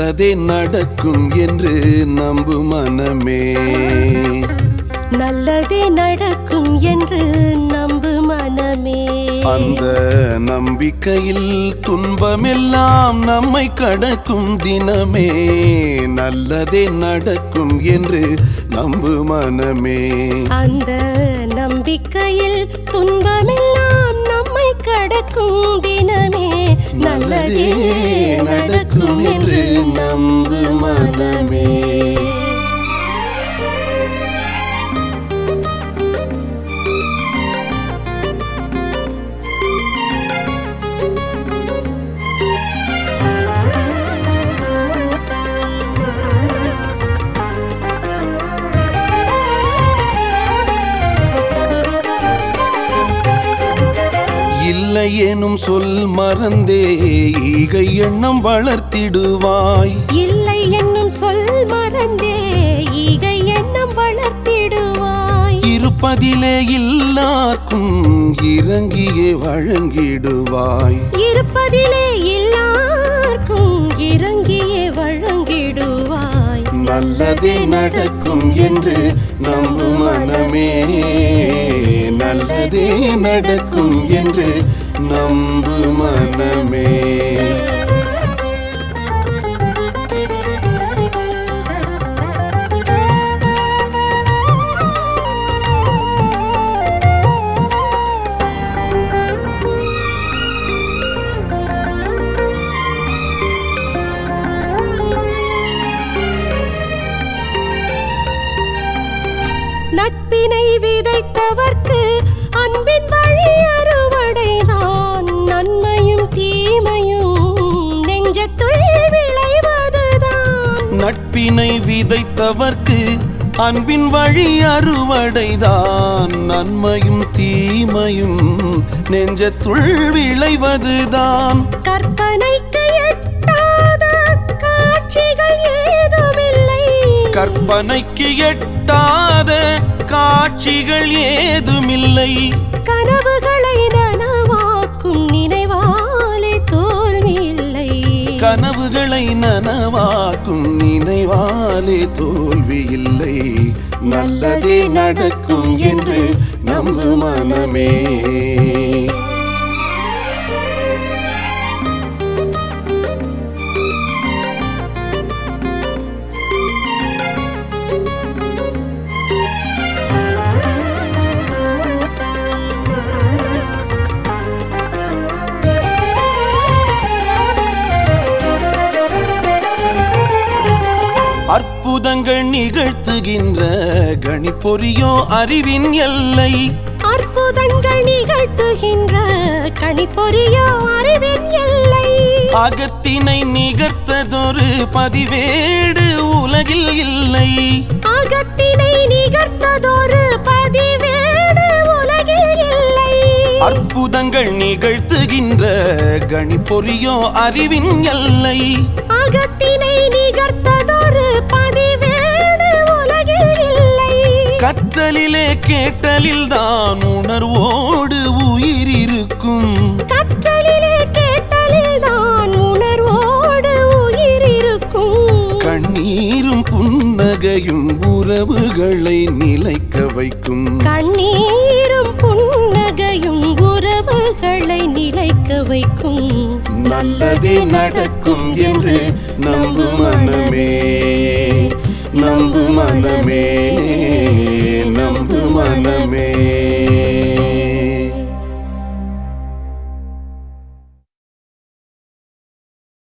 நல்லதே நடக்கும் என்று நம்பு மனமே நல்லதே நடக்கும் என்று நம்பு மனமே அந்த நம்பிக்கையில் துன்பமெல்லாம் நம்மை கடக்கும் தினமே நல்லதே நடக்கும் என்று நம்பு மனமே அந்த நம்பிக்கையில் துன்பமெல்லாம் நம்மை கடக்கும் தினமே நல்லதே நடக்கும் என்று நம்பு மனமே இல்லை எனும் சொல் மறந்தே ஈகை எண்ணம் வளர்த்திடுவாய் இல்லை என்னும் சொல் மறந்தே ஈகை எண்ணம் வளர்த்திடுவாய் இருப்பதிலே எல்லாருக்கும் இறங்கியே வழங்கிடுவாய் இருப்பதிலே எல்லாருக்கும் இறங்கியே வழங்கிடுவாய் நல்லதே நடக்கும் என்று நம்பு மனமே நல்லதே நடக்கும் என்று நம்பு மனமே நட்பினை விதைத்தவர்க்கு அன்பின் வழி அறுவடைதான் நன்மையும் தீமையும் நெஞ்சத்துள் விளைவதுதான் நட்பினை விதைத்தவர்க்கு அன்பின் வழி அறுவடைதான் நன்மையும் தீமையும் நெஞ்சத்துள் விளைவதுதான் கற்பனைக்கு எட்டாத காட்சிகள் ஏதுமில்லை கற்பனைக்கு எட்டாத காட்சிகள் ஏதுமில்லை கனவுகளை நனவாக்கும் நினைவாலே தோல்வி இல்லை கனவுகளை நனவாக்கும் நினைவாலே தோல்வி இல்லை நல்லதே நடக்கும் என்று நம்பு மனமே அற்புதங்கள் நிகழ்த்துகின்ற கணிப்பொறியோ அறிவின் எல்லை அற்புதங்கள் நிகழ்த்துகின்ற கணிப்பொறியோ அறிவின் எல்லை அகத்தினை நிகர்த்ததொரு பதிவேடு உலகில் இல்லை அகத்தினை நிகர்த்ததொரு பதிவேடு உலகில் இல்லை அற்புதங்கள் நிகழ்த்துகின்ற கணிப்பொறியோ அறிவின் எல்லை அகத்தினை நிகர்த்ததொரு பதிவேடு உலகில் இல்லை கற்றலிலே கேட்டலில் தான் உணர்வோடு உயிர் இருக்கும் கற்றலிலே கேட்டலில் தான் உணர்வோடு உயிர் இருக்கும் கண்ணீரும் புன்னகையும் உறவுகளை நிலைக்க வைக்கும் கண்ணீரும் புன்னகையும் உறவுகளை நிலைக்க வைக்கும் நல்லதே நடக்கும் என்று நம்பு மனமே நம்பு மனமே